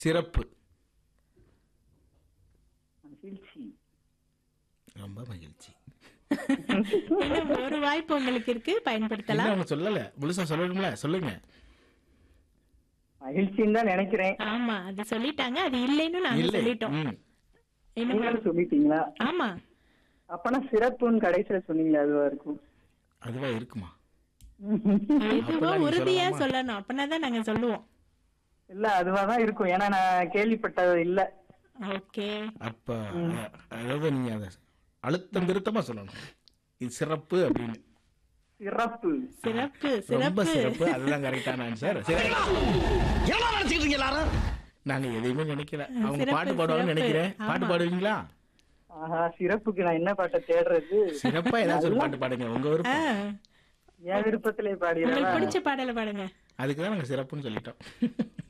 சிறப்பு மகிழ்ச்சி ரொம்ப மகிழ்ச்சி இன்னும் ஒரு வாய்ப்பு உங்களுக்கு இருக்கு பயன்படுத்தலாம் என்ன அவங்க சொல்லல முழுசா சொல்லணும்ல சொல்லுங்க மகிழ்ச்சின்னு தான் நினைக்கிறேன் ஆமா அது சொல்லிட்டாங்க அது இல்லைன்னு நாங்க இல்லை சொல்லிட்டோம் ம். இன்னும் நீங்களும் சொல்லிட்டீங்களா ஆமா அப்பனா சிறப்புன்னு கடைசியில சொன்னீங்களா அதுவா இருக்கும் அதுவா இருக்குமா எதுவோ அப்பெல்லாம் நீங்க உறுதியா சொல்லலாமா? சொல்லணும் அப்படின்னா தான் நாங்க சொல்லுவோம் இல்ல அதுவா தான் இருக்கும் ஏன்னா நான் கேள்விப்பட்டது இல்ல ஓகே அப்ப அ- அதாவது நீங்க அதை அழுத்தம் திருத்தமா சொல்லணும் இது சிறப்பு அப்படின்னு சிறப்பு சிறப்பு ரொம்ப சிறப்பு சிறப்பு அதுதான் கரெக்டான ஆன்சர் சரி என்ன நினைச்சிட்டு இருக்கீங்க எல்லாரும் நாங்க எதையுமே நினைக்கல அவங்க சிறப்பு, பாட்டு பாடுவாங்கன்னு சிறப்பு. நினைக்கிறேன் பாட்டு ஆமா. பாடுவீங்களா ஆஹா சிறப்புக்கு நான் என்ன பாட்டை தேடுறது சிறப்பா ஏதாச்சும் ஒரு பாட்டு பாடுங்க உங்க ஆ, விருப்பம் என் விருப்பத்திலே உங்களுக்கு பாடிடுறேன் பிடிச்ச பாடலை பாடுங்க அதுக்கு தான் நாங்க சிறப்புன்னு சொல்லிட்டோம்